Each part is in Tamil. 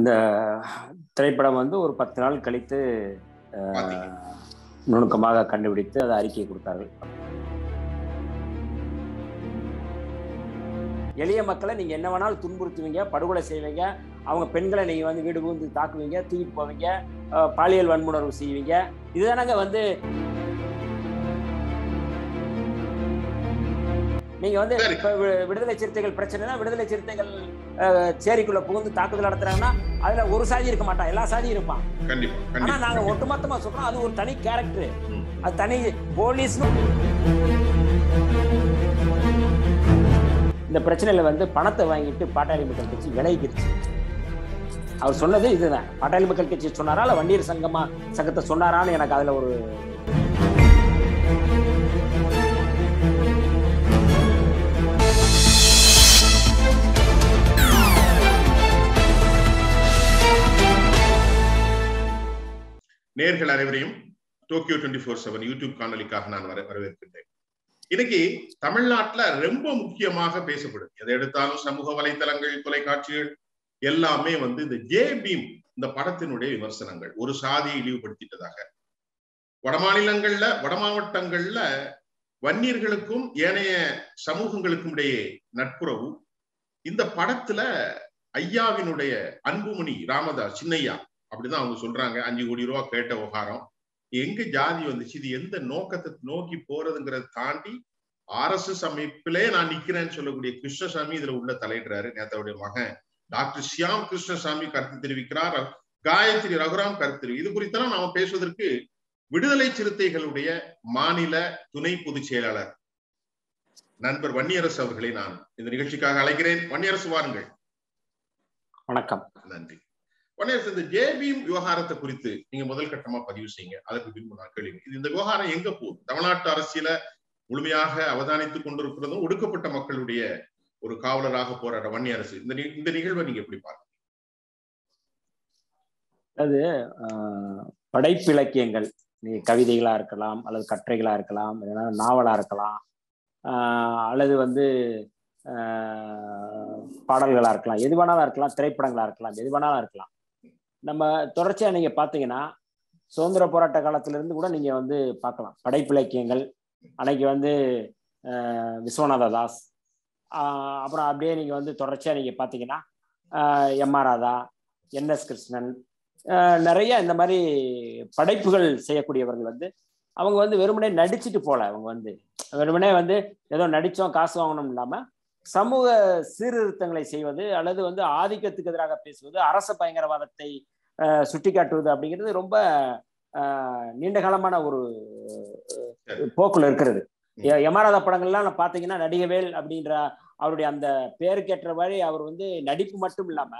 இந்த திரைப்படம் வந்து ஒரு பத்து நாள் கழித்து அஹ், பாத்தீங்க. நுணுக்கமாக கண்டுபிடித்து அதை அறிக்கை கொடுத்தார்கள் எளிய மக்களை நீங்க என்ன வேணாலும் துன்புறுத்துவீங்க படுகொலை செய்வீங்க அவங்க பெண்களை நீங்க வந்து வீடு புகுந்து தாக்குவீங்க தூக்கிட்டு போவீங்க அஹ், பாலியல் வன்முணர்வு செய்வீங்க இதுதானங்க வந்து நீங்க வந்து சரி. இப்ப வி- விடுதலை சிறுத்தைகள் பிரச்சனைனா விடுதலை சிறுத்தைகள் அஹ், சேரிக்குள்ள புகுந்து தாக்குதல் நடத்துறாங்கன்னா அதுல ஒரு சாதி இருக்க மாட்டான் எல்லா சாதியும் இருப்பான் கண்டிப்பா ஆனா கண்டிப்பா நாங்க கண்டிப்பா. ஒட்டுமொத்தமா சொல்றோம் அது ஒரு தனி கேரக்டர் ம். அது தனி போலீஸ் இந்த பிரச்சனையில வந்து பணத்தை வாங்கிட்டு பாட்டாளி மக்கள் கட்சி விலகிருச்சு அவர் சொன்னது இதுதான் பாட்டாளி மக்கள் கட்சி சொன்னாரா இல்ல வண்டியர் சங்கமா சங்கத்தை சொன்னாரான்னு எனக்கு அதுல ஒரு நேர்கள் அனைவரையும் Tokyo twenty four seven YouTube காணொலிக்காக நான் வர வரவேற்கின்றேன் இன்னைக்கு தமிழ்நாட்டுல ரொம்ப முக்கியமாக பேசப்படுது எதை எடுத்தாலும் சமூக வலைத்தளங்கள் தொலைக்காட்சிகள் எல்லாமே வந்து இந்த ஜே பீம் இந்த படத்தினுடைய விமர்சனங்கள் ஒரு சாதியை இழிவுபடுத்திட்டதாக வடமாநிலங்கள்ல வட மாவட்டங்கள்ல வன்னியர்களுக்கும் ஏனைய சமூகங்களுக்கும் இடையே நட்புறவு இந்த படத்துல ஐயாவினுடைய அன்புமணி ராமதாஸ் சின்னையா அப்படிதான் அவங்க சொல்றாங்க அஞ்சு கோடி ரூபா கேட்ட விவகாரம் எங்க ஜாதி வந்துச்சு இது எந்த நோக்கத்தை நோக்கி போறதுங்கிறத தாண்டி ஆர்எஸ்எஸ் அமைப்பிலே நான் நிக்கிறேன்னு சொல்லக்கூடிய கிருஷ்ணசாமி இதுல உள்ள தலையிடுறாரு நேதாவுடைய மகன் டாக்டர் ஷியாம் கிருஷ்ணசாமி கருத்து தெரிவிக்கிறார் காயத்ரி ரகுராம் கருத்து தெரிவி இது குறித்தெல்லாம் நாம பேசுவதற்கு விடுதலை சிறுத்தைகளுடைய மாநில துணை பொதுச் செயலாளர் நண்பர் வன்னியரசு அவர்களை நான் இந்த நிகழ்ச்சிக்காக அழைக்கிறேன் வன்னியரசு வாருங்கள் வணக்கம் நன்றி வன்னியரசு இந்த ஜேபிஎம் விவகாரத்தை குறித்து நீங்க முதல் கட்டமா பதிவு செய்யுங்க அதற்கு பின்பு நான் கேள்வி இது இந்த விவகாரம் எங்க போகுது தமிழ்நாட்டு அரசியல முழுமையாக அவதானித்துக் கொண்டிருக்கிறதும் ஒடுக்கப்பட்ட மக்களுடைய ஒரு காவலராக போராட வன்னியரசு இந்த நி- இந்த நிகழ்வை நீங்க எப்படி பாருங்க ஆஹ், படைப்பிலக்கியங்கள் நீ கவிதைகளா இருக்கலாம் அல்லது கட்டுரைகளா இருக்கலாம் இல்லைன்னா நாவலா இருக்கலாம் ஆஹ், அல்லது வந்து ஆஹ், பாடல்களா இருக்கலாம் எது வேணாலும் இருக்கலாம் திரைப்படங்களா இருக்கலாம் எது வேணாலும் இருக்கலாம் நம்ம தொடர்ச்சியா நீங்க பாத்தீங்கன்னா சுதந்திர போராட்ட காலத்துல இருந்து கூட நீங்க வந்து பார்க்கலாம் படைப்பிலக்கியங்கள் அன்னைக்கு வந்து ஆஹ், விஸ்வநாத தாஸ் ஆஹ், அப்புறம் அப்படியே நீங்க வந்து தொடர்ச்சியா நீங்க பாத்தீங்கன்னா M R Radha N S Krishnan ஆஹ் நிறைய இந்த மாதிரி படைப்புகள் செய்யக்கூடியவர்கள் வந்து அவங்க வந்து வெறுமனே நடிச்சுட்டு போல அவங்க வந்து வெறுமனே வந்து ஏதோ நடிச்சோம் காசு வாங்கணும் இல்லாம சமூக சீர்திருத்தங்களை செய்வது அல்லது வந்து ஆதிக்கத்துக்கு எதிராக பேசுவது அரச பயங்கரவாதத்தை ஆஹ் சுட்டிக்காட்டுவது அப்படிங்கிறது ரொம்ப ஆஹ் நீண்ட காலமான ஒரு ஆஹ் போக்குல இருக்கிறது எ- யமராதா படங்கள்லாம் நான் பாத்தீங்கன்னா நடிகவேல் அப்படின்ற அவருடைய அந்த பேருக்கேற்ற மாதிரி அவர் வந்து நடிப்பு மட்டும் இல்லாம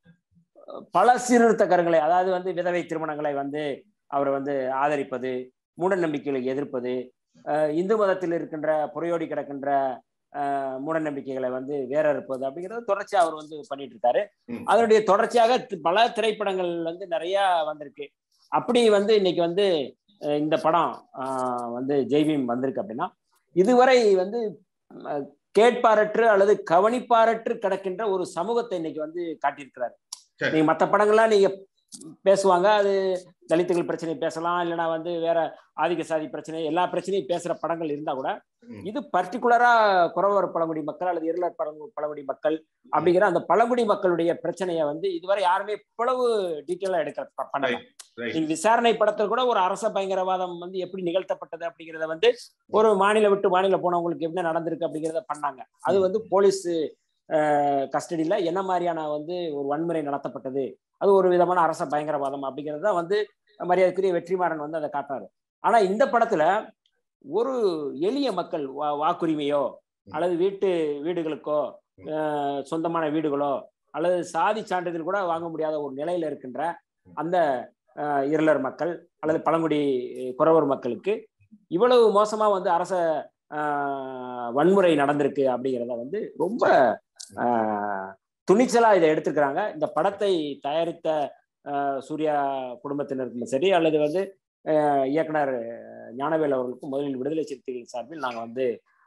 பல சீர்திருத்தக்கரங்களை அதாவது வந்து விதவை திருமணங்களை வந்து அவர் வந்து ஆதரிப்பது மூட நம்பிக்கைகளை எதிர்ப்பது அஹ் இந்து மதத்தில் இருக்கின்ற புறையோடி கிடக்கின்ற அஹ் மூட நம்பிக்கைகளை வந்து வேற இருப்பது அப்படிங்கறது தொடர்ச்சியா அவர் வந்து பண்ணிட்டு இருக்காரு ம். அதனுடைய தொடர்ச்சியாக தி- பல திரைப்படங்கள் வந்து நிறைய வந்திருக்கு அப்படி வந்து இன்னைக்கு வந்து அஹ் இந்த படம் அஹ் வந்து ஜெய்பீம் வந்திருக்கு அப்படின்னா இதுவரை வந்து அஹ் கேட்பாரற்று அல்லது கவனிப்பாரற்று கிடக்கின்ற ஒரு சமூகத்தை இன்னைக்கு வந்து காட்டியிருக்கிறாரு சரி. நீங்க மற்ற படங்கள்லாம் நீங்க பேசுவாங்க அது தலித்துகள் பிரச்சனை பேசலாம் இல்லைன்னா வந்து வேற ஆதிக்க சாதி பிரச்சனை எல்லா பிரச்சனையும் பேசுற படங்கள் இருந்தா கூட ம். இது பர்டிகுலரா குறவர் பழங்குடி மக்கள் அல்லது இருளர் பழங்கு பழங்குடி மக்கள் அப்படிங்கிற அந்த பழங்குடி மக்களுடைய பிரச்சனையை வந்து இதுவரை யாருமே இவ்வளவு டீட்டெயிலா எடுக்க ப- பண்ணல Right. நீங்க விசாரணை படத்தில் கூட ஒரு அரச பயங்கரவாதம் வந்து எப்படி நிகழ்த்தப்பட்டது அப்படிங்கிறத வந்து ஒரு மாநில விட்டு மாநிலம் போனவங்களுக்கு என்ன நடந்திருக்கு அப்படிங்கிறத பண்ணாங்க அது வந்து போலீஸ் கஸ்டடியில என்ன மாதிரியான வந்து ஒரு வன்முறை நடத்தப்பட்டது அது ஒரு விதமான அரச பயங்கரவாதம் அப்படிங்கிறத வந்து மரியாதைக்குரிய வெற்றிமாறன் வந்து அதை காட்டாரு ஆனா இந்த படத்துல ஒரு எளிய மக்கள் வா- வாக்குரிமையோ அல்லது வீட்டு வீடுகளுக்கோ அஹ், சொந்தமான வீடுகளோ அல்லது சாதி சான்றிதழ் கூட வாங்க முடியாத ஒரு நிலையில இருக்கின்ற அந்த அஹ், இருளர் மக்கள் அல்லது பழங்குடி குறவர் மக்களுக்கு இவ்வளவு மோசமா வந்து அரச அஹ், வன்முறை நடந்திருக்கு அப்படிங்கிறத வந்து ரொம்ப அஹ், துணிச்சலா இதை எடுத்துக்கிறாங்க இந்த படத்தை தயாரித்த அஹ், சூர்யா குடும்பத்தினருக்கும் சரி அல்லது வந்து அஹ், இயக்குனர் ஞானவேல் அவர்களுக்கும் முதலில் விடுதலை சிறுத்தைகள் சார்பில் நாங்கள் வந்து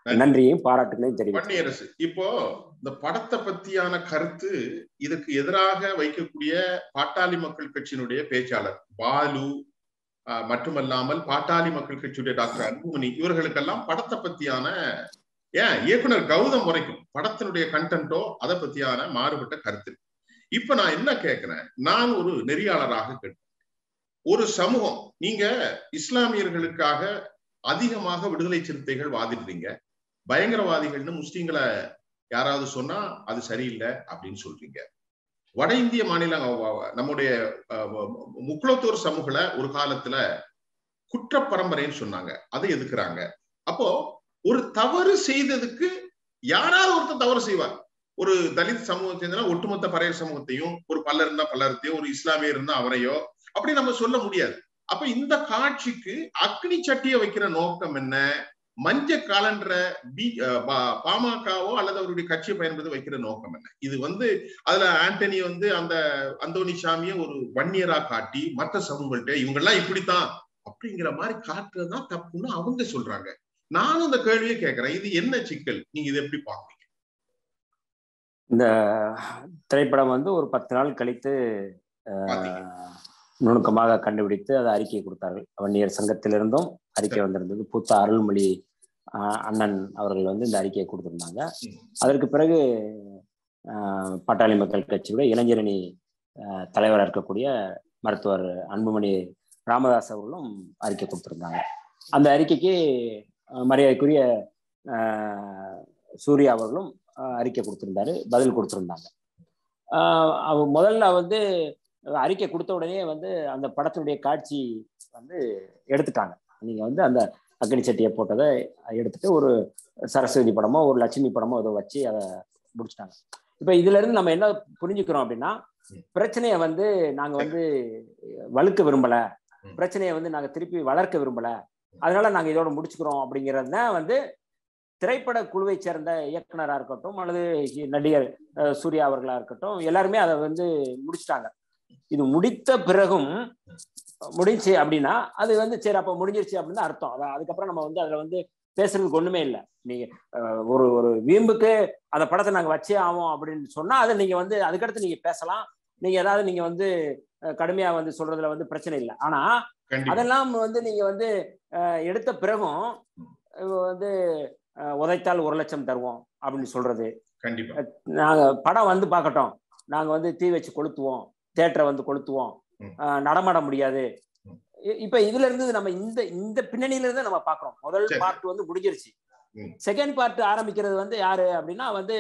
நன்றியையும் பாராட்டுகளையும் தெரிவிக்கிறேன் வன்னியரசு இப்போ இந்த படத்தை பத்தியான கருத்து இதுக்கு எதிராக வைக்கக்கூடிய பாட்டாளி மக்கள் கட்சியினுடைய பேச்சாளர் பாலு ஆஹ், மட்டுமல்லாமல் பாட்டாளி மக்கள் கட்சியுடைய டாக்டர் அன்புமணி இவர்களுக்கெல்லாம் படத்தை பத்தியான ஏன் இயக்குனர் கௌதம் வரைக்கும் படத்தினுடைய கண்டென்ட்டோ அதை பத்தியான மாறுபட்ட கருத்து இருக்கு. இப்ப நான் என்ன கேட்கிறேன் நான் ஒரு நெறியாளராக கேட்கிறேன் ஒரு சமூகம் நீங்க இஸ்லாமியர்களுக்காக அதிகமாக விடுதலை சிறுத்தைகள் வாதிடுறீங்க பயங்கரவாதிகள்னு முஸ்லீம்களை யாராவது சொன்னா அது சரியில்லை அப்படின்னு சொல்றீங்க வட இந்திய மாநில நம்முடைய அஹ், முக்குளத்தூர் சமூகல ஒரு காலத்துல குற்ற பரம்பரைன்னு சொன்னாங்க அதை எதுக்குறாங்க அப்போ ஒரு தவறு செய்ததுக்கு யாராவது ஒருத்தர் தவறு செய்வார் ஒரு தலித் சமூகத்தை சேர்ந்தா ஒட்டுமொத்த பறையர் சமூகத்தையும் ஒரு பல்லர் இருந்தா பல்லரத்தையும் ஒரு இஸ்லாமியர் இருந்தா அவரையோ அப்படி நம்ம சொல்ல முடியாது அப்ப இந்த காட்சிக்கு அக்னி சட்டியை வைக்கிற நோக்கம் என்ன மஞ்ச காலன்ற பி அஹ் பா- பாமகவோ அல்லது அவருடைய கட்சியை பயன்படுத்தி வைக்கிற நோக்கம் என்ன இது வந்து அதுல ஆண்டனி வந்து அந்த அந்தோணி சாமியை ஒரு வன்னியரா காட்டி மற்ற சமூகங்கள்ட்ட இவங்கெல்லாம் இப்படித்தான் அப்படிங்கிற மாதிரி காட்டுறதுதான் தப்புன்னு அவங்க சொல்றாங்க நானும் இந்த கேள்வியை கேட்கிறேன் இது என்ன சிக்கல் நீங்க இதை எப்படி பாக்குறீங்க இந்த திரைப்படம் வந்து ஒரு பத்து நாள் கழித்து பாத்தீங்க. ஆஹ், நுணுக்கமாக கண்டுபிடித்து அதை அறிக்கை கொடுத்தார்கள் வன்னியர் சங்கத்திலிருந்தும் அறிக்கை வந்திருந்தது பூத்த அருள்மொழி ஆஹ், அண்ணன் அவர்கள் வந்து இந்த அறிக்கையை கொடுத்திருந்தாங்க ம். அதற்கு பிறகு ஆஹ், பாட்டாளி மக்கள் கட்சியுடைய இளைஞரணி ஆஹ், தலைவராக இருக்கக்கூடிய மருத்துவர் அன்புமணி ராமதாஸ் அவர்களும் அறிக்கை கொடுத்திருந்தாங்க அந்த அறிக்கைக்கு ஆஹ், மரியாதைக்குரிய ஆஹ், சூர்யா அவர்களும் ஆஹ், அறிக்கை கொடுத்திருந்தாரு பதில் கொடுத்திருந்தாங்க ஆஹ், அவ முதல்ல வந்து அறிக்கை கொடுத்த உடனே வந்து அந்த படத்தினுடைய காட்சி வந்து எடுத்துட்டாங்க நீங்க வந்து அந்த அக்னி சட்டியை போட்டதை எடுத்துட்டு ஒரு சரஸ்வதி படமோ ஒரு லட்சுமி படமோ ஏதோ வச்சு அதை முடிச்சிட்டாங்க இப்ப இதுல இருந்து நம்ம என்ன புரிஞ்சுக்கிறோம் அப்படின்னா பிரச்சனையை வந்து நாங்க வந்து வலுக்க விரும்பல ம். பிரச்சனையை வந்து நாங்க திருப்பி வளர்க்க விரும்பல அதனால நாங்க இதோட முடிச்சுக்கிறோம் அப்படிங்கிறது தான் வந்து திரைப்பட குழுவை சேர்ந்த இயக்குனரா இருக்கட்டும் அல்லது நடிகர் அஹ், சூர்யா அவர்களா இருக்கட்டும் எல்லாருமே அதை வந்து முடிச்சிட்டாங்க இது முடித்த பிறகும் முடிஞ்சு அப்படின்னா அது வந்து சரி அப்ப முடிஞ்சிருச்சு அப்படின்னு தான் அர்த்தம் அதான் அதுக்கப்புறம் நம்ம வந்து அதுல வந்து பேசுறதுக்கு ஒண்ணுமே இல்லை நீங்க அஹ், ஒரு ஒரு வீம்புக்கு அந்த படத்தை நாங்க வச்சே ஆவோம் அப்படின்னு சொன்னா அதை நீங்க வந்து அதுக்கடுத்து நீங்க பேசலாம் நீங்க ஏதாவது நீங்க வந்து அஹ், கடுமையா வந்து சொல்றதுல வந்து பிரச்சனை இல்லை ஆனா கண்டிப்பா அதெல்லாம் வந்து நீங்க வந்து அஹ், எடுத்த பிறகும் அஹ், வந்து அஹ், உதைத்தால் ஒரு லட்சம் தருவோம் அப்படின்னு சொல்றது கண்டிப்பா நாங்க படம் வந்து பார்க்கட்டும் நாங்க வந்து தீ வச்சு கொளுத்துவோம் தேட்டரை வந்து கொளுத்துவோம் ம். அஹ், நடமாட முடியாது ம். இ- இப்ப இதுல இருந்து நம்ம இந்த இந்த பின்னணியில இருந்து நம்ம பாக்குறோம் முதல் சரி. பார்ட் வந்து முடிஞ்சிருச்சு ம். செகண்ட் பார்ட் ஆரம்பிக்கிறது வந்து யாரு அப்படின்னா வந்து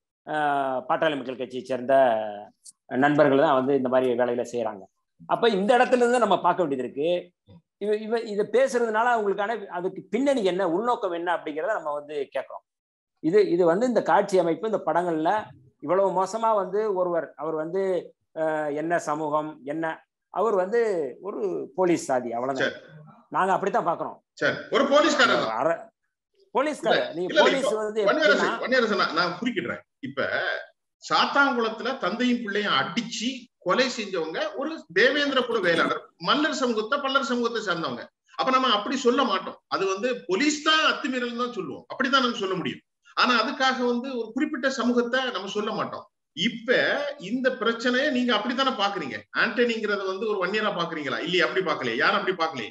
அஹ், பாட்டாளி மக்கள் கட்சியை சேர்ந்த நண்பர்கள் தான் வந்து இந்த மாதிரி வேலையில செய்யறாங்க அப்ப இந்த இடத்துல இருந்து நம்ம பார்க்க வேண்டியது இருக்கு இவ இவ இதை பேசுறதுனால அவங்களுக்கான அதுக்கு பின்னணி என்ன உள்நோக்கம் என்ன அப்படிங்கிறத நம்ம வந்து கேட்கிறோம் இது இது வந்து இந்த காட்சி அமைப்பு இந்த படங்கள்ல இவ்வளவு மோசமா வந்து ஒருவர் அவர் வந்து அஹ், என்ன சமூகம் என்ன அவர் வந்து ஒரு போலீஸ் சாதி அவ்வளவுதான் நாங்க அப்படித்தான் பாக்குறோம் சரி ஒரு போலீஸ்காரர் தான் அர- போலீஸ்காரர் நீங்க இல்ல, போலீஸ் வந்து வன்னியரசு எப்படின்னா வன்னியரசு நான் நான் குறிக்கிடுறேன் இப்ப சாத்தாங்குளத்துல தந்தையும் பிள்ளையும் அடிச்சு கொலை செஞ்சவங்க ஒரு தேவேந்திர குல வேளாளர் மல்லர் சமூகத்தை பல்லர் சமூகத்தை சேர்ந்தவங்க அப்ப நம்ம அப்படி சொல்ல மாட்டோம் அது வந்து போலீஸ் தான் அத்துமீறல் தான் சொல்லுவோம் அப்படிதான் நம்ம சொல்ல முடியும் ஆனா அதுக்காக வந்து ஒரு குறிப்பிட்ட சமூகத்தை நம்ம சொல்ல மாட்டோம் இப்ப இந்த பிரச்சனையை நீங்க அப்படித்தானே பாக்குறீங்க ஆண்டனிங்கிறத வந்து ஒரு வன்னியரா பாக்குறீங்களா இல்லையா அப்படி பாக்கலையே யாரும் அப்படி பாக்கலையே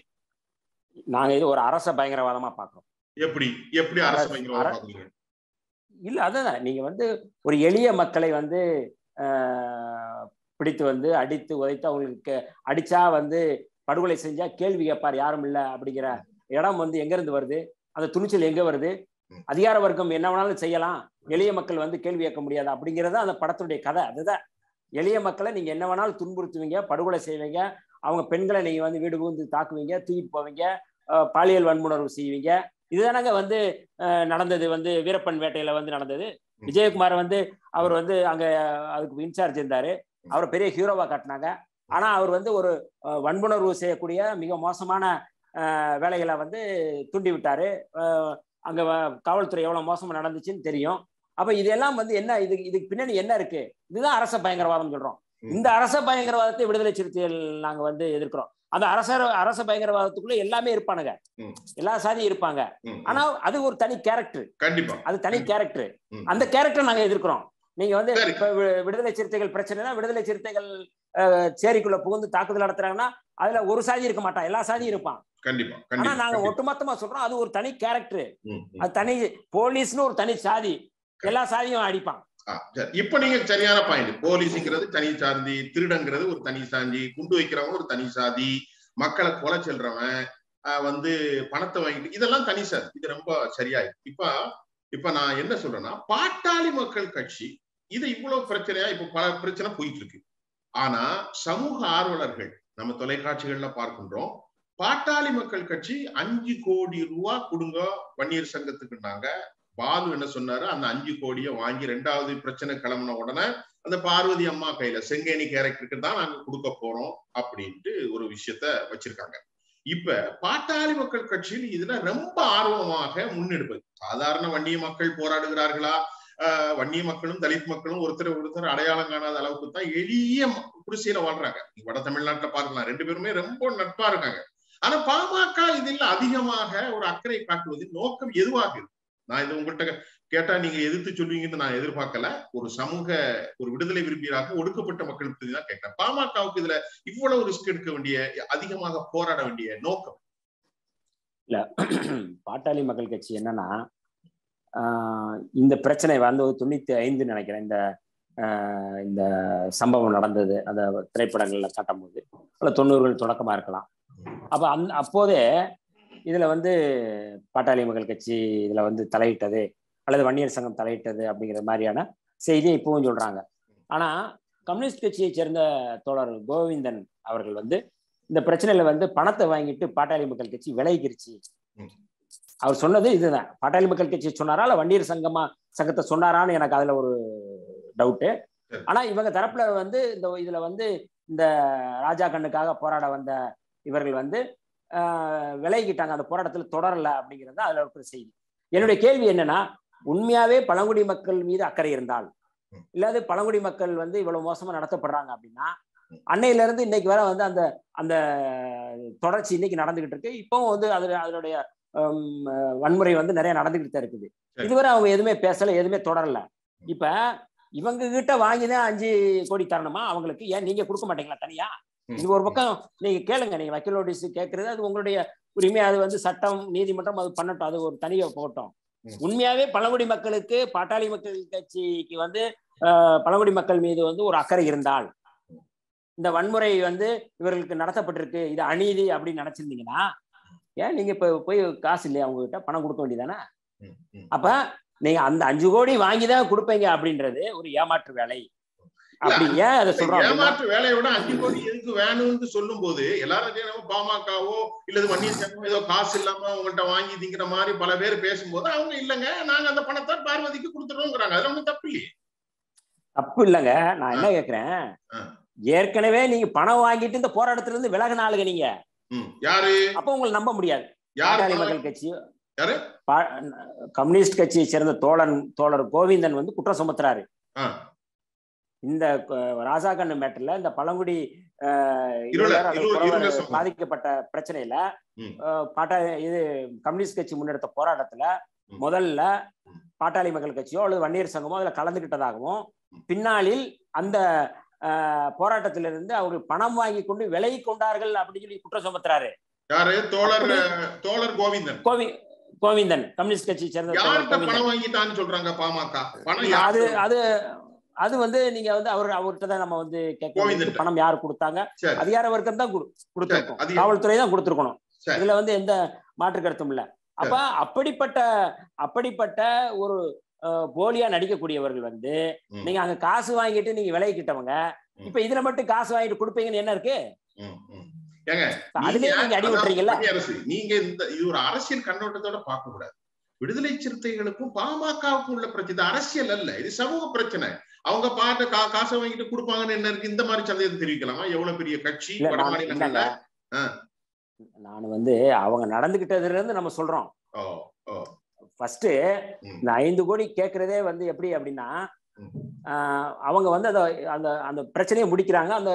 நாங்க இது ஒரு அரச பயங்கரவாதமா பாக்குறோம் எப்படி எப்படி அரசு அரசு- பயங்கரவாதம் அர- பாக்குறீங்க இல்ல அதுதான் நீங்க வந்து ஒரு எளிய மக்களை வந்து ஆஹ், பிடித்து வந்து அடித்து உதைத்து அவங்களுக்கு அடிச்சா வந்து படுகொலை செஞ்சா கேள்வி கேட்பார் யாரும் இல்ல அப்படிங்கிற இடம் வந்து எங்க இருந்து வருது அந்த துணிச்சல் எங்க வருது ம். அதிகார வர்க்கம் என்ன வேணாலும் செய்யலாம் எளிய மக்கள் வந்து கேள்வி கேட்க முடியாது அப்படிங்கிறது அந்த படத்துடைய கதை அதுதான் எளிய மக்களை நீங்க என்ன வேணாலும் துன்புறுத்துவீங்க படுகொலை செய்வீங்க அவங்க பெண்களை நீங்க வந்து வீடு புகுந்து தாக்குவீங்க தூக்கிட்டு போவீங்க ஆஹ், பாலியல் வன்முணர்வு செய்வீங்க இதுதானங்க வந்து அஹ், நடந்தது வந்து வீரப்பன் வேட்டையில வந்து நடந்தது விஜயகுமார் வந்து அவர் வந்து அங்க அதுக்கு இன்சார்ஜ் இருந்தாரு அவரை பெரிய ஹீரோவா காட்டினாங்க ஆனா அவர் வந்து ஒரு அஹ், வன்புணர்வு செய்யக்கூடிய மிக மோசமான அஹ், வேலைகளை வந்து தூண்டி விட்டாரு அஹ், அங்க வ- காவல்துறை எவ்வளவு மோசமா நடந்துச்சுன்னு தெரியும் அப்ப இதெல்லாம் வந்து என்ன இது இதுக்கு பின்னாடி என்ன இருக்கு இதுதான் அரச பயங்கரவாதம் சொல்றோம் ம். இந்த அரச பயங்கரவாதத்தை விடுதலை சிறுத்தைகள் நாங்க வந்து எதிர்க்கிறோம் அந்த அரச அரச பயங்கரவாதத்துக்குள்ள எல்லாமே இருப்பானுங்க ம். எல்லா சாதியும் இருப்பாங்க ம், ஆனா அது ஒரு தனி கேரக்டர் கண்டிப்பா அது தனி கேரக்டர் ம். அந்த கேரக்டர் நாங்க எதிர்க்கிறோம் நீங்க வந்து சரி. இப்ப வி- விடுதலை சிறுத்தைகள் பிரச்சனைனா விடுதலை சிறுத்தைகள் அஹ், சேரிக்குள்ள புகுந்து தாக்குதல் நடத்துறாங்கன்னா அதுல ஒரு சாதி இருக்க மாட்டான் எல்லா சாதியும் இருப்பான் கண்டிப்பா ஆனா கண்டிப்பா நாங்க கண்டிப்பா. ஒட்டுமொத்தமா சொல்றோம் அது ஒரு தனி கேரக்டர் ம், ம். அது தனி போலீஸ்னு ஒரு தனி சாதி எல்லா சாதியும் அடிப்பான் ஆ, சரி. இப்ப நீங்க சரியான பாயிண்ட் போலீஸுங்கிறது தனி சாதி திருடங்கிறது ஒரு தனி சாதி குண்டு வைக்கிறவன் ஒரு தனி சாதி மக்களை கொலை செல்றவன் ஆ, வந்து பணத்தை வாங்கிட்டு இதெல்லாம் தனி சாதி இது ரொம்ப சரியாயி இப்ப இப்ப நான் என்ன சொல்றேன்னா பாட்டாளி மக்கள் கட்சி இது இவ்வளவு பிரச்சனையா இப்ப பல பிரச்சனை போயிட்டு இருக்கு ஆனா சமூக ஆர்வலர்கள் நம்ம தொலைக்காட்சிகள்ல பார்க்கின்றோம் பாட்டாளி மக்கள் கட்சி அஞ்சு கோடி ரூபா கொடுங்க வன்னியர் சங்கத்துக்குன்னாங்க பாலு என்ன சொன்னாரு அந்த அஞ்சு கோடியை வாங்கி ரெண்டாவது பிரச்சனை கிளம்பின உடனே அந்த பார்வதி அம்மா கையில செங்கேணி கேரக்டருக்கு தான் நாங்க கொடுக்க போறோம் அப்படின்ட்டு ஒரு விஷயத்த வச்சிருக்காங்க இப்ப பாட்டாளி மக்கள் கட்சியில் இதுல ரொம்ப ஆர்வமாக முன்னெடுப்பது சாதாரண வன்னிய மக்கள் போராடுகிறார்களா ஆஹ் வன்னிய மக்களும் தலித் மக்களும் ஒருத்தர் ஒருத்தர் அடையாளம் காணாத அளவுக்கு தான் எளிய ம- குடிசையில வாழ்றாங்க நீங்க வட தமிழ்நாட்டுல பார்க்கலாம் ரெண்டு பேருமே ரொம்ப நட்பா இருக்காங்க ஆனா பாமக இதில் அதிகமாக ஒரு அக்கறை காட்டுவதின் நோக்கம் எதுவாக இருக்கு நான் இது உங்கள்கிட்ட கேட்டா நீங்க எதிர்த்து சொல்வீங்கன்னு நான் எதிர்பார்க்கல ஒரு சமூக ஒரு விடுதலை விரும்பியாக ஒடுக்கப்பட்ட மக்கள் பத்தி தான் கேட்டேன் பாமகவுக்கு இதுல இவ்வளவு ரிஸ்க் எடுக்க வேண்டிய அதிகமாக போராட வேண்டிய நோக்கம் பாட்டாளி மக்கள் கட்சி என்னன்னா ஆஹ் இந்த பிரச்சனை வந்து ஒரு தொண்ணூத்தி ஐந்து நினைக்கிறேன் இந்த ஆஹ் இந்த சம்பவம் நடந்தது அந்த திரைப்படங்கள்ல காட்டும் போது அல்ல தொண்ணூறுகள் தொடக்கமா இருக்கலாம் அப்ப அந் அப்போதே இதுல வந்து பாட்டாளி மக்கள் கட்சி இதுல வந்து தலையிட்டது அல்லது வன்னியர் சங்கம் தலையிட்டது அப்படிங்கிற மாதிரியான செய்தியை இப்பவும் சொல்றாங்க ஆனா கம்யூனிஸ்ட் கட்சியை சேர்ந்த தோழர் கோவிந்தன் அவர்கள் வந்து இந்த பிரச்சனையில வந்து பணத்தை வாங்கிட்டு பாட்டாளி மக்கள் கட்சி விலகிருச்சு ம். அவர் சொன்னது இதுதான் பாட்டாளி மக்கள் கட்சி சொன்னாரா இல்ல வன்னியர் சங்கமா சங்கத்தை சொன்னாரான்னு எனக்கு அதுல ஒரு டவுட்டு சரி. ஆனா இவங்க தரப்புல வந்து இந்த இதுல வந்து இந்த ராஜா கண்ணுக்காக போராட வந்த இவர்கள் வந்து ஆஹ், விலகிக்கிட்டாங்க அந்த போராட்டத்துல தொடரல அப்படிங்கிறது அதுல இருக்கிற செய்தி என்னுடைய கேள்வி என்னன்னா உண்மையாவே பழங்குடி மக்கள் மீது அக்கறை இருந்தால் ம். இல்லாது பழங்குடி மக்கள் வந்து இவ்வளவு மோசமா நடத்தப்படுறாங்க அப்படின்னா அன்னையில இருந்து இன்னைக்கு வரை வந்து அந்த அந்த தொடர்ச்சி இன்னைக்கு நடந்துகிட்டு இருக்கு இப்பவும் வந்து அது அதனுடைய ஹம், வன்முறை வந்து நிறைய நடந்துகிட்டு தான் இருக்குது சரி. இதுவரை அவங்க எதுவுமே பேசல எதுவுமே தொடரல இப்ப இவங்க கிட்ட வாங்கிதான் அஞ்சு கோடி தரணுமா அவங்களுக்கு ஏன் நீங்க கொடுக்க மாட்டீங்களா தனியா ம். இது ஒரு பக்கம் நீங்க கேளுங்க நீங்க வக்கீல் நோட்டீஸ் கேட்கறது அது உங்களுடைய உரிமை அது வந்து சட்டம் நீதிமன்றம் அது பண்ணட்டும் அது ஒரு தனியா போகட்டும் ம். உண்மையாவே பழங்குடி மக்களுக்கு பாட்டாளி மக்கள் கட்சிக்கு வந்து ஆஹ், பழங்குடி மக்கள் மீது வந்து ஒரு அக்கறை இருந்தால் இந்த வன்முறை வந்து இவர்களுக்கு நடத்தப்பட்டிருக்கு இது அநீதி அப்படின்னு நினைச்சிருந்தீங்கன்னா ஏன் நீங்க இப்ப போய் காசு இல்லையா அவங்க கிட்ட பணம் கொடுக்க வேண்டியதானே ம், ம். அப்ப நீங்க அந்த அஞ்சு கோடி வாங்கி தான் கொடுப்பீங்க அப்படின்றது ஒரு ஏமாற்று வேலை அப்படி ஏன் அதை சொல்றோம் அப்படின்னா, ஏமாற்று வேலையை விட அஞ்சு கோடி எதுக்கு வேணும்னு சொல்லும் போது எல்லாரும் செய்யணும், பாமகவோ இல்லது வன்னியர் சங்கமோ ஏதோ காசு இல்லாம உங்கள்ட்ட வாங்கி திங்கிற மாதிரி பல பேர் பேசும்போது அவங்க இல்லைங்க நாங்க அந்த பணத்தை பார்வதிக்கு கொடுத்துறோங்கிறாங்க அதுல ஒண்ணும் தப்பு இல்லையே தப்பு இல்லைங்க நான் என்ன கேக்குறேன் ஆ. ஏற்கனவே நீங்க பணம் வாங்கிட்டு இந்த போராட்டத்துல இருந்து விலகின ஆளுங்க நீங்க ம். யாரு அப்ப உங்களை நம்ப முடியாது யாரு பாட்டாளி பணம் மக்கள் கட்சி யாரு? பா- கம்யூனிஸ்ட் கட்சியை சேர்ந்த தோழன் தோழர் கோவிந்தன் வந்து குற்றம் சுமத்துறாரு ஆ. இந்த அஹ், ராஜாக்கண்ணு மேட்டர்ல இந்த பழங்குடி அஹ், இருள- இளைஞர் அல்லது இருள- புலவர் இருள சமூகம். பாதிக்கப்பட்ட பிரச்சனையில ம். அஹ், பாட்டா இது கம்யூனிஸ்ட் கட்சி முன்னெடுத்த போராட்டத்துல ம். முதல்ல ம். பாட்டாளி மக்கள் கட்சியோ அல்லது வன்னியர் சங்கமோ அதுல கலந்துகிட்டதாகவும் பின்னாளில் அந்த அஹ், போராட்டத்திலிருந்து அவர் பணம் வாங்கி கொண்டு விலகி கொண்டார்கள் அப்படின்னு சொல்லி குற்றம் சுமத்துறாரு யாரு தோழர் அப்படி- தோழர் கோவிந்தன் கோவி கோவிந்தன் கம்யூனிஸ்ட் கட்சியை சேர்ந்த தோழர் யார்கிட்ட கோவிந்தன் பணம் வாங்கிட்டான்னு சொல்றாங்க பாமக பணம் அது யாரு அது அது வந்து நீங்க வந்து அவர் அவர்கிட்ட தான் நம்ம வந்து கேட்கணும் கோவிந்தன்ட்ட. பணம் யார் கொடுத்தாங்க சரி அதிகார வர்க்கம் தான் கொடு- கொடுத்திருக்கோம் அதிகார- காவல்துறை தான் கொடுத்திருக்கணும் சரி. இதுல வந்து எந்த மாற்று கருத்தும் இல்ல அப்ப அப்படிப்பட்ட அப்படிப்பட்ட ஒரு அஹ், போலியா நடிக்கக்கூடியவர்கள் வந்து ம். நீங்க அங்க காசு வாங்கிட்டு நீங்க விலைக்கிட்டவங்க ம். இப்ப இதுல மட்டும் காசு வாங்கிட்டு கொடுப்பீங்கன்னு என்ன இருக்கு ம், ம். ஏங்க அதுலயே நீங்க- நீங்க அடி அதாவது விட்டுறீங்கல்ல மத்திய அரசு நீங்க இந்த இது ஒரு அரசியல் கண்ணோட்டத்தோட பார்க்க கூடாது விடுதலை சிறுத்தைகளுக்கும் பாமகவுக்கும் உள்ள பிரச்சனை இது அரசியல் அல்ல இது சமூக பிரச்சனை அவங்க பாட்டு கா காசை வாங்கிட்டு கொடுப்பாங்கன்னு என்ன இருக்கு இந்த மாதிரி சந்தேகம் தெரிவிக்கலாமா எவ்வளவு பெரிய கட்சி இல்ல வட நான் மாநிலங்கள்ல இல்லைங்க ஆ. நான் வந்து அவங்க நடந்துகிட்டதுல இருந்து நம்ம சொல்றோம் ஓ ஓ ஃபர்ஸ்ட் ம். இந்த ஐந்து கோடி கேட்கறதே வந்து எப்படி அப்படின்னா ம். ஆஹ் அவங்க வந்து அந்த அந்த அந்த பிரச்சனையை முடிக்கிறாங்க அந்த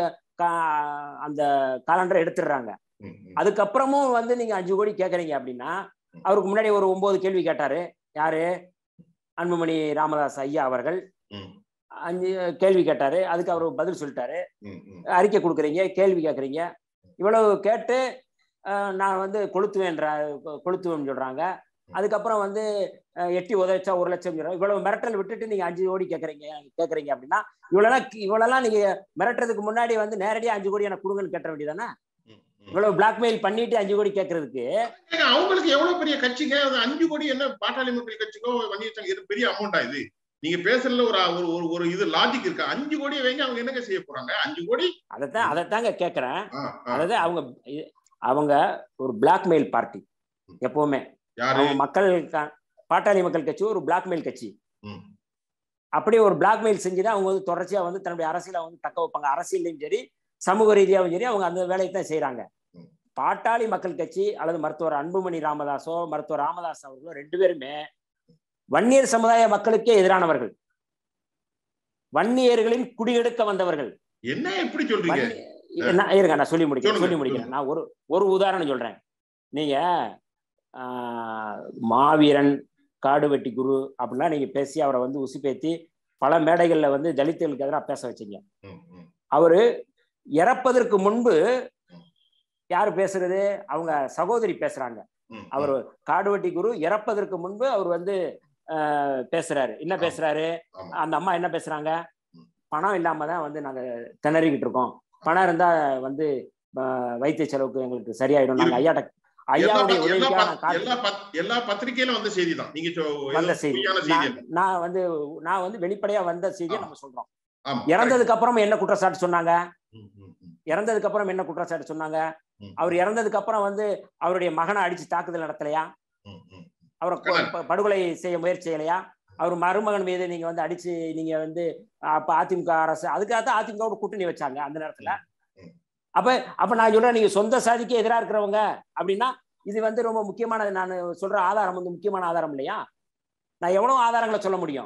கா- அந்த காலண்டரை எடுத்துடுறாங்க ம், ம். அதுக்கப்புறமும் வந்து நீங்க அஞ்சு கோடி கேக்குறீங்க அப்படின்னா அவருக்கு முன்னாடி ஒரு ஒன்பது கேள்வி கேட்டாரு யாரு அன்புமணி ராமதாஸ் ஐயா அவர்கள் ம், அஞ்சு கேள்வி கேட்டாரு அதுக்கு அவர் பதில் சொல்லிட்டாரு ம், ம். அறிக்கை கொடுக்குறீங்க கேள்வி கேட்குறீங்க இவ்வளவு கேட்டு அஹ், நான் வந்து கொளுத்துவேன்ற கொளுத்துவேன்னு சொல்றாங்க அதுக்கப்புறம் வந்து அஹ், எட்டி உதவிச்சா ஒரு லட்சம் சொல்றாங்க. இவ்வளவு மிரட்டல் விட்டுட்டு நீங்க அஞ்சு கோடி கேட்குறீங்க கேட்குறீங்க அப்படின்னா இவ்வளோலாம் இவ்வளோலாம் நீங்க மிரட்டுறதுக்கு முன்னாடி வந்து நேரடியாக அஞ்சு கோடி எனக்கு கொடுங்கன்னு கேட்ட வேண்டியதானே ம், ம். இவ்வளவு பிளாக்மெயில் பண்ணிட்டு அஞ்சு கோடி கேட்கறதுக்கு ஏங்க, அவங்களுக்கு எவ்வளவு பெரிய கட்சிங்க அது அஞ்சு கோடி என்ன பாட்டாளி மக்கள் கட்சிக்கோ வன்னியர் இது பெரிய அமௌண்டா இது நீங்க பேசுறதுல ஒரு ஒரு ஒரு- ஒரு இது லாஜிக் இருக்கா அஞ்சு கோடி வைங்க அவங்க என்னங்க செய்ய போறாங்க அஞ்சு கோடி அதைத்தான் அதைத்தாங்க கேட்குறேன் ஆ, ஆ. அதாவது அவங்க அவங்க ஒரு பிளாக்மெயில் பார்ட்டி எப்பவுமே யாரு அவங்க மக்கள் க- பாட்டாளி மக்கள் கட்சி ஒரு பிளாக்மெயில் கட்சி ம், அப்படியே ஒரு பிளாக்மெயில் செஞ்சுதான் அவங்க வந்து தொடர்ச்சியா வந்து தன்னுடைய அரசியலை வந்து தக்க வைப்பாங்க அரசியலையும் சரி சமூக ரீதியாகவும் சரி அவங்க அந்த வேலையை தான் செய்யறாங்க ம். பாட்டாளி மக்கள் கட்சி அல்லது மருத்துவர் அன்புமணி ராமதாஸோ மருத்துவர் ராமதாஸ் அவர்களோ ரெண்டு பேருமே வன்னியர் சமுதாய மக்களுக்கே எதிரானவர்கள் வன்னியர்களின் குடியெடுக்க வந்தவர்கள் என்ன எப்படி சொல்றீங்க வன்னி- நான் இருங்க நான் சொல்லி முடிக்கிறேன் சொல்லுங்க, சொல்லி முடிக்கிறேன் நான் ஒரு ஒரு உதாரணம் சொல்றேன் நீங்க ஆஹ், மாவீரன் காடுவெட்டி குரு அப்படிலாம் நீங்க பேசி அவரை வந்து உசுப்பேத்தி பல மேடைகள்ல வந்து தலித்துகளுக்கு எதிராக பேச வச்சீங்க ம், ம், அவரு இறப்பதற்கு முன்பு யார் பேசுறது அவங்க சகோதரி பேசுறாங்க ம், அவர் காடுவெட்டி குரு இறப்பதற்கு முன்பு அவர் வந்து ஆஹ், பேசுறாரு என்ன ஆமா. பேசுறாரு ஆமா. அந்த அம்மா என்ன பேசுறாங்க ம். பணம் இல்லாம தான் வந்து நாங்க திணறிக்கிட்டு இருக்கோம் பணம் இருந்தா வந்து ஆஹ், வைத்திய செலவுக்கு எங்களுக்கு சரியாயிடும் நாங்க இருக்கு. ஐயாட்ட எல்லா ஐயாவுடைய பத்- எல்லா உதவிக்காக பத்- நான் காத்து எல்லா பத்- எல்லா பத்திரிகையில வந்த செய்தி தான் நீங்க சொ- ஏதோ வந்த செய்தி பொய்யான செய்தி நான் அல்ல. நான் வந்து நான் வந்து வெளிப்படையா வந்த செய்தியை ஆமா. நம்ம சொல்றோம் ஆமா இறந்ததுக்கு அப்புறம் என்ன குற்றச்சாட்டு சொன்னாங்க ம், ம், ம், இறந்ததுக்கு அப்புறம் என்ன குற்றச்சாட்டு சொன்னாங்க ம். அவர் இறந்ததுக்கு அப்புறம் வந்து அவருடைய மகனை அடிச்சு தாக்குதல் நடத்தலையா ம், ம். அவரை கொ- கண்ணன். ப- படுகொலை செய்ய முயற்சி செய்யலையா அவர் மருமகன் மீது நீங்க வந்து அடிச்சு நீங்க வந்து அப்ப அதிமுக அரசு அதுக்காக தான் அதிமுக கூட்டணி வச்சாங்க அந்த நேரத்துல ம். அப்ப அப்ப நான் சொல்றேன் நீங்க சொந்த சாதிக்கு எதிரா இருக்கிறவங்க அப்படின்னா இது வந்து ரொம்ப முக்கியமான நான் சொல்ற ஆதாரம் வந்து முக்கியமான ஆதாரம் இல்லையா நான் எவ்வளவு ஆதாரங்களை சொல்ல முடியும்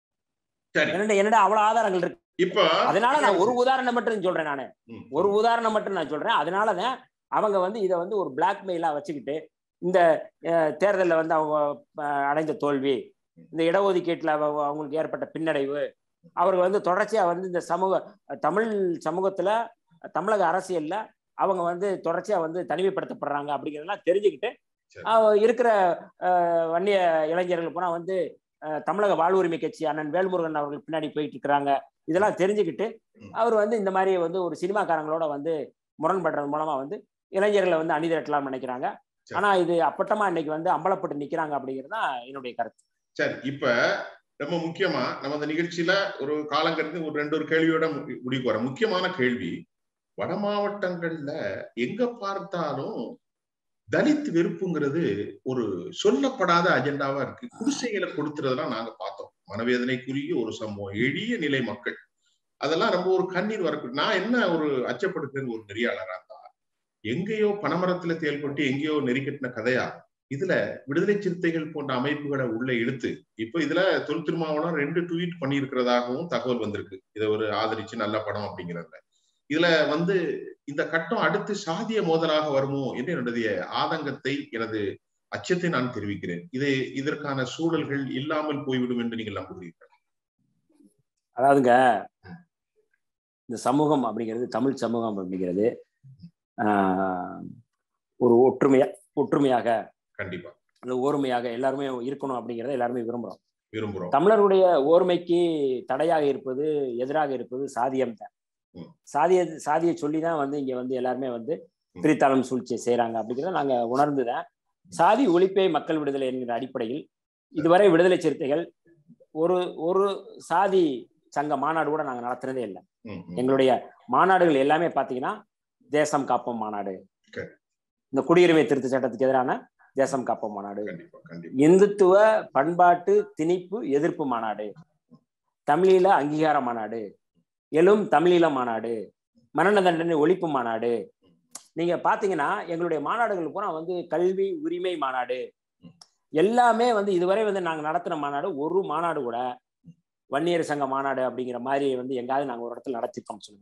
சரி என்னடா என்னடா அவ்வளவு ஆதாரங்கள் இருக்கு இப்ப அதனால நான் ஒரு உதாரணம் மட்டும் சொல்றேன் நானு ம், ஒரு உதாரணம் மட்டும் நான் சொல்றேன் அதனாலதான் அவங்க வந்து இதை வந்து ஒரு பிளாக்மெயிலா வச்சுக்கிட்டு இந்த அஹ், தேர்தல்ல வந்து அவங்க அஹ், அடைந்த தோல்வி இந்த இடஒதுக்கீட்டுல அவ- அவங்களுக்கு ஏற்பட்ட பின்னடைவு அவர்கள் வந்து தொடர்ச்சியா வந்து இந்த சமூக தமிழ் சமூகத்துல தமிழக அரசியல்ல அவங்க வந்து தொடர்ச்சியா வந்து தனிமைப்படுத்தப்படுறாங்க அப்படிங்கிறதெல்லாம் தெரிஞ்சுக்கிட்டு சரி. அஹ், இருக்கிற அஹ், வன்னிய இளைஞர்கள் பூரா வந்து அஹ், தமிழக வாழ்வுரிமை கட்சி அண்ணன் வேல்முருகன் அவர்கள் பின்னாடி போயிட்டு இருக்கிறாங்க இதெல்லாம் தெரிஞ்சுக்கிட்டு ம். அவர் வந்து இந்த மாதிரி வந்து ஒரு சினிமாக்காரங்களோட வந்து முரண்படுறது மூலமா வந்து இளைஞர்களை வந்து அணிதிரட்டலாம்னு நினைக்கிறாங்க சரி. ஆனா இது அப்பட்டமா இன்னைக்கு வந்து அம்பலப்பட்டு நிக்கிறாங்க அப்படிங்கிறது தான் என்னுடைய கருத்து சரி இப்ப ரொம்ப முக்கியமா நம்ம இந்த நிகழ்ச்சியில ஒரு காலம் கடந்து ஒரு ரெண்டு ஒரு கேள்வியோட மு- முடிவுக்கு வர முக்கியமான கேள்வி வட மாவட்டங்கள்ல எங்க பார்த்தாலும் தலித் வெறுப்புங்கிறது ஒரு சொல்லப்படாத அஜெண்டாவா இருக்கு குடிசைகளை கொடுத்துறதெல்லாம் நாங்க பார்த்தோம் மனவேதனைக்குரிய ஒரு சம்பவம் எளிய நிலை மக்கள் அதெல்லாம் ரொம்ப ஒரு கண்ணீர் வரக்கூடிய நான் என்ன ஒரு அச்சப்படுத்துறது ஒரு நெறியாளரா இருந்தா எங்கேயோ பனமரத்துல தேல் கொட்டி எங்கேயோ நெறிக்கட்டின கதையா இதுல விடுதலை சிறுத்தைகள் போன்ற அமைப்புகளை உள்ள இழுத்து இப்ப இதுல தொல் திருமாவளம் ரெண்டு ட்வீட் பண்ணியிருக்கிறதாகவும் தகவல் வந்திருக்கு இதை ஒரு ஆதரிச்சு நல்ல படம் அப்படிங்கிறதுல இதுல வந்து இந்த கட்டம் அடுத்து சாதிய மோதலாக வருமோ என்று என்னுடைய ஆதங்கத்தை எனது அச்சத்தை நான் தெரிவிக்கிறேன் இதை இதற்கான சூழல்கள் இல்லாமல் போய்விடும் என்று நீங்கள் நம்புகிறீர்கள் அதாவதுங்க இந்த சமூகம் அப்படிங்கிறது தமிழ் சமூகம் அப்படிங்கிறது ஆஹ், ஒரு ஒற்றுமையா ஒற்றுமையாக கண்டிப்பா அல்லது ஓர்மையாக எல்லாருமே இருக்கணும் அப்படிங்கிறத எல்லாருமே விரும்புறோம் விரும்புறோம் தமிழருடைய ஓர்மைக்கு தடையாக இருப்பது எதிராக இருப்பது சாதியம் தான் ம். சாதிய சாதியை சொல்லி தான் வந்து இங்க வந்து எல்லாருமே வந்து ம். பிரித்தாளம் சூழ்ச்சியை செய்றாங்க அப்படிங்கிறத நாங்க உணர்ந்துதான் சாதி ஒழிப்பே மக்கள் விடுதலை என்கிற அடிப்படையில் இதுவரை விடுதலை சிறுத்தைகள் ஒரு ஒரு சாதி சங்க மாநாடு கூட நாங்க நடத்துனதே இல்லை ம், ம். எங்களுடைய மாநாடுகள் எல்லாமே பாத்தீங்கன்னா தேசம் காப்போம் மாநாடு Okay. இந்த குடியுரிமை திருத்த சட்டத்துக்கு எதிரான தேசம் காப்போம் மாநாடு கண்டிப்பா கண்டிப்பா இந்துத்துவ பண்பாட்டு திணிப்பு எதிர்ப்பு மாநாடு தமிழீழ அங்கீகார மாநாடு எழும் தமிழீழ மாநாடு மரண தண்டனை ஒழிப்பு மாநாடு நீங்க பாத்தீங்கன்னா எங்களுடைய மாநாடுகள் பூரா வந்து கல்வி உரிமை மாநாடு எல்லாமே வந்து இதுவரை வந்து நாங்க நடத்தின மாநாடு ஒரு மாநாடு கூட வன்னியர் சங்க மாநாடு அப்படிங்கிற மாதிரி வந்து எங்காவது நாங்க ஒரு இடத்துல நடத்திருக்கோம் சொல்லுங்க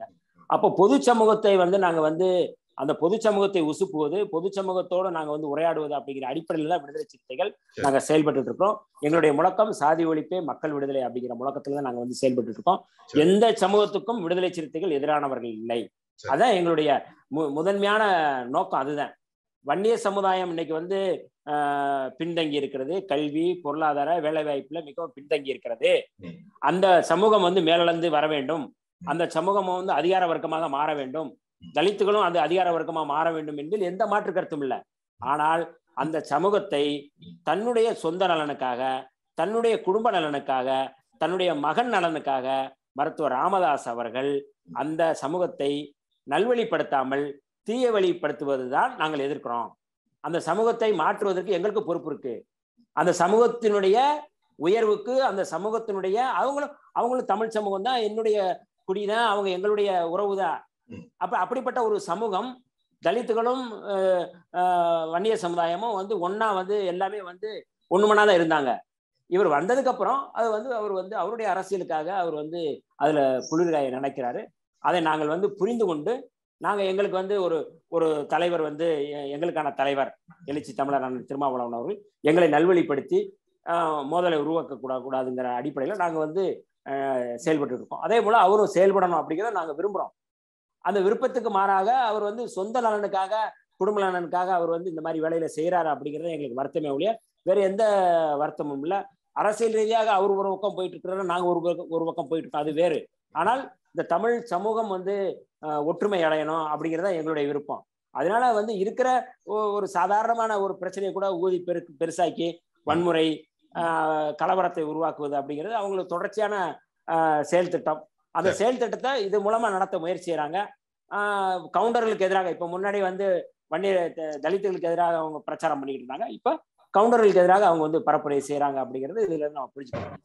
அப்போ பொது சமூகத்தை வந்து நாங்க வந்து அந்த பொது சமூகத்தை உசுப்புவது பொது சமூகத்தோடு நாங்க வந்து உரையாடுவது அப்படிங்கிற அடிப்படையில தான் விடுதலை சிறுத்தைகள் சரி. நாங்க செயல்பட்டு இருக்கோம் எங்களுடைய முழக்கம் சாதி ஒழிப்பே மக்கள் விடுதலை அப்படிங்கிற முழக்கத்துல தான் நாங்க வந்து செயல்பட்டு இருக்கோம் சரி. எந்த சமூகத்துக்கும் விடுதலை சிறுத்தைகள் எதிரானவர்கள் இல்லை சரி. அதான் எங்களுடைய மு- முதன்மையான நோக்கம் அதுதான் வன்னிய சமுதாயம் இன்னைக்கு வந்து ஆஹ், பின்தங்கி இருக்கிறது கல்வி பொருளாதார வேலை வாய்ப்புல மிகவும் பின்தங்கி இருக்கிறது ம். அந்த சமூகம் வந்து மேலெழுந்து வர வேண்டும் அந்த சமூகம் வந்து அதிகார வர்க்கமாக மாற வேண்டும் தலித்துகளும் அந்த அதிகார வர்க்கமா மாற வேண்டும் என்பதில் எந்த மாற்று கருத்தும் இல்லை ஆனால் அந்த சமூகத்தை தன்னுடைய சொந்த நலனுக்காக தன்னுடைய குடும்ப நலனுக்காக தன்னுடைய மகன் நலனுக்காக மருத்துவர் ராமதாஸ் அவர்கள் அந்த சமூகத்தை நல்வழிப்படுத்தாமல் தீய வழிப்படுத்துவதுதான் நாங்கள் எதிர்க்கிறோம் அந்த சமூகத்தை மாற்றுவதற்கு எங்களுக்கு பொறுப்பு இருக்கு அந்த சமூகத்தினுடைய உயர்வுக்கு அந்த சமூகத்தினுடைய அவங்களும் அவங்களும் தமிழ் சமூகம் தான் என்னுடைய குடிதான் அவங்க எங்களுடைய உறவு தான் ம். அப்ப அப்படிப்பட்ட ஒரு சமூகம் தலித்துகளும் அஹ், அஹ், வன்னிய சமுதாயமும் வந்து ஒண்ணா வந்து எல்லாமே வந்து ஒண்ணுமனா தான் இருந்தாங்க இவர் வந்ததுக்கு அப்புறம் அது வந்து அவர் வந்து அவருடைய அரசியலுக்காக அவர் வந்து அதுல குளிர்காய நினைக்கிறாரு அதை நாங்கள் வந்து புரிந்து கொண்டு நாங்க எங்களுக்கு வந்து ஒரு ஒரு தலைவர் வந்து எ- எங்களுக்கான தலைவர் எழுச்சி தமிழர் அண்ணன் திருமாவளவன் அவர்கள் எங்களை நல்வழிப்படுத்தி ஆஹ், மோதலை உருவாக்க கூடா கூடாதுங்கிற அடிப்படையில் நாங்கள் வந்து ஆஹ், செயல்பட்டு இருக்கோம் அதே போல அவரும் செயல்படணும் அப்படிங்கிறத நாங்கள் விரும்புகிறோம் அந்த விருப்பத்துக்கு மாறாக அவர் வந்து சொந்த நலனுக்காக குடும்ப நலனுக்காக அவர் வந்து இந்த மாதிரி வேலையில செய்யறாரு அப்படிங்கிறது எங்களுக்கு வருத்தமே ஒழிய வேற எந்த வருத்தமும் இல்லை அரசியல் ரீதியாக அவர் ஒரு பக்கம் போயிட்டு இருக்கிறாரு நாங்க ஒரு பக்கம் ஒரு பக்கம் போயிட்டு இருக்கோம் அது வேறு ஆனால் இந்த தமிழ் சமூகம் வந்து ஆஹ், ஒற்றுமை அடையணும் அப்படிங்கிறது தான் எங்களுடைய விருப்பம் அதனால வந்து இருக்கிற ஒ- ஒரு சாதாரணமான ஒரு பிரச்சனையை கூட ஊதி பெரு பெருசாக்கி வன்முறை ஆஹ், கலவரத்தை உருவாக்குவது அப்படிங்கிறது அவங்களுக்கு தொடர்ச்சியான ஆஹ், செயல் திட்டம் அந்த செயல் திட்டத்தை இது மூலமா நடத்த முயற்சி செய்யறாங்க ஆஹ், கவுண்டர்களுக்கு எதிராக இப்ப முன்னாடி வந்து வன்னிய த- தலித்துகளுக்கு எதிராக அவங்க பிரச்சாரம் பண்ணிக்கிட்டு இருந்தாங்க இப்ப கவுண்டர்களுக்கு எதிராக அவங்க வந்து பரப்புரை செய்யறாங்க அப்படிங்கிறது இதுல இருந்து நம்ம புரிஞ்சுக்கலாம்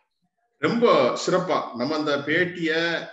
ரொம்ப சிறப்பா நம்ம அந்த பேட்டிய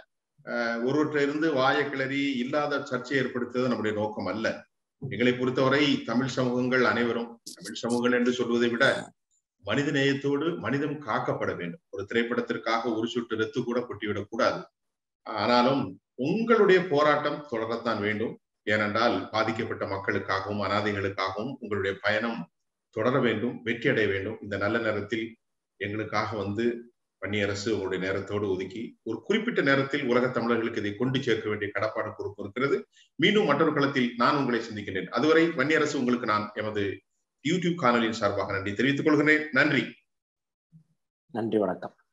அஹ், ஒருவற்ற இருந்து வாய கிளறி இல்லாத சர்ச்சை ஏற்படுத்துவது நம்முடைய நோக்கம் அல்ல எங்களை பொறுத்தவரை தமிழ் சமூகங்கள் அனைவரும் தமிழ் சமூகங்கள் என்று சொல்வதை விட மனித நேயத்தோடு மனிதம் காக்கப்பட வேண்டும் ஒரு திரைப்படத்திற்காக ஒரு சொட்டு ரத்து கூட கொட்டிவிடக் கூடாது ஆனாலும் உங்களுடைய போராட்டம் தொடரத்தான் வேண்டும் ஏனென்றால் பாதிக்கப்பட்ட மக்களுக்காகவும் அனாதைகளுக்காகவும் உங்களுடைய பயணம் தொடர வேண்டும் வெற்றி அடைய வேண்டும் இந்த நல்ல நேரத்தில் எங்களுக்காக வந்து வன்னியரசு உங்களுடைய நேரத்தோடு ஒதுக்கி ஒரு குறிப்பிட்ட நேரத்தில் உலக தமிழர்களுக்கு இதை கொண்டு சேர்க்க வேண்டிய கடப்பாடு பொறுப்பு இருக்கிறது மீண்டும் மற்றொரு களத்தில் நான் உங்களை சந்திக்கின்றேன் அதுவரை வன்னியரசு உங்களுக்கு நான் எமது யூடியூப் காணொலியின் சார்பாக நன்றி தெரிவித்துக் கொள்கிறேன் நன்றி நன்றி வணக்கம்